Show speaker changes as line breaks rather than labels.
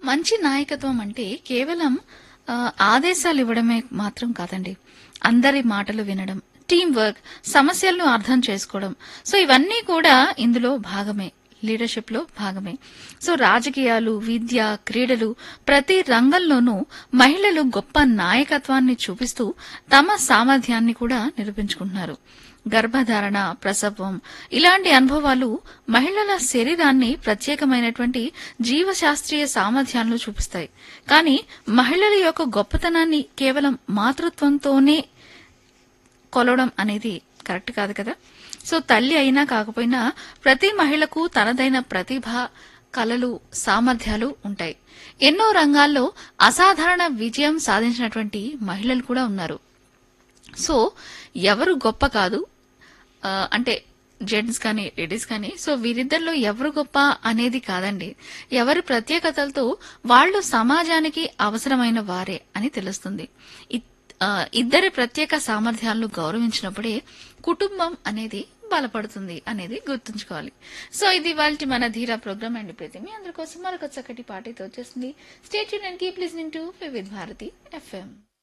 మంచి నాయకత్వం అంటే కేవలం ఆ, ఆదేశాలు ఇవ్వడమే మాత్రం కాదండి అందరి మాటలు వినడం టీం వర్క్ సమస్యలను అర్థం చేసుకోవడం సో ఇవన్నీ కూడా ఇందులో భాగమే లీడర్షిప్ లో భాగమే సో రాజకీయాలు విద్య క్రీడలు ప్రతి రంగంలోనూ మహిళలు గొప్ప నాయకత్వాన్ని చూపిస్తూ తమ సామర్థ్యాన్ని కూడా నిరూపించుకుంటున్నారు గర్భధారణ ప్రసవం ఇలాంటి అనుభవాలు మహిళల శరీరాన్ని ప్రత్యేకమైనటువంటి జీవశాస్త్రీయ సామర్థ్యాలను చూపిస్తాయి కానీ మహిళల యొక్క గొప్పతనాన్ని కేవలం మాతృత్వంతోనే కొలవడం అనేది కరెక్ట్ కాదు కదా సో తల్లి అయినా కాకపోయినా ప్రతి మహిళకు తనదైన ప్రతిభ కళలు సామర్థ్యాలు ఉంటాయి ఎన్నో రంగాల్లో అసాధారణ విజయం సాధించినటువంటి మహిళలు కూడా ఉన్నారు సో ఎవరు గొప్ప కాదు ఆ, అంటే జెంట్స్ కానీ లేడీస్ కానీ సో వీరిద్దరిలో ఎవరు గొప్ప అనేది కాదండి ఎవరి ప్రత్యేకతలతో వాళ్ళు సమాజానికి అవసరమైన వారే అని తెలుస్తుంది ఇ- ఆ, ఇద్దరి ప్రత్యేక సామర్థ్యాలను గౌరవించినప్పుడే కుటుంబం అనేది బలపడుతుంది అనేది గుర్తుంచుకోవాలి సో ఇది వాళ్ళ మన ధీరా ప్రోగ్రామ్ అండ్ ప్రతి మీ అందరి కోసం మరొక చక్కటి పాటతో వచ్చేసింది స్టేట్ యూన్ and keep listening to Vividh Bharati FM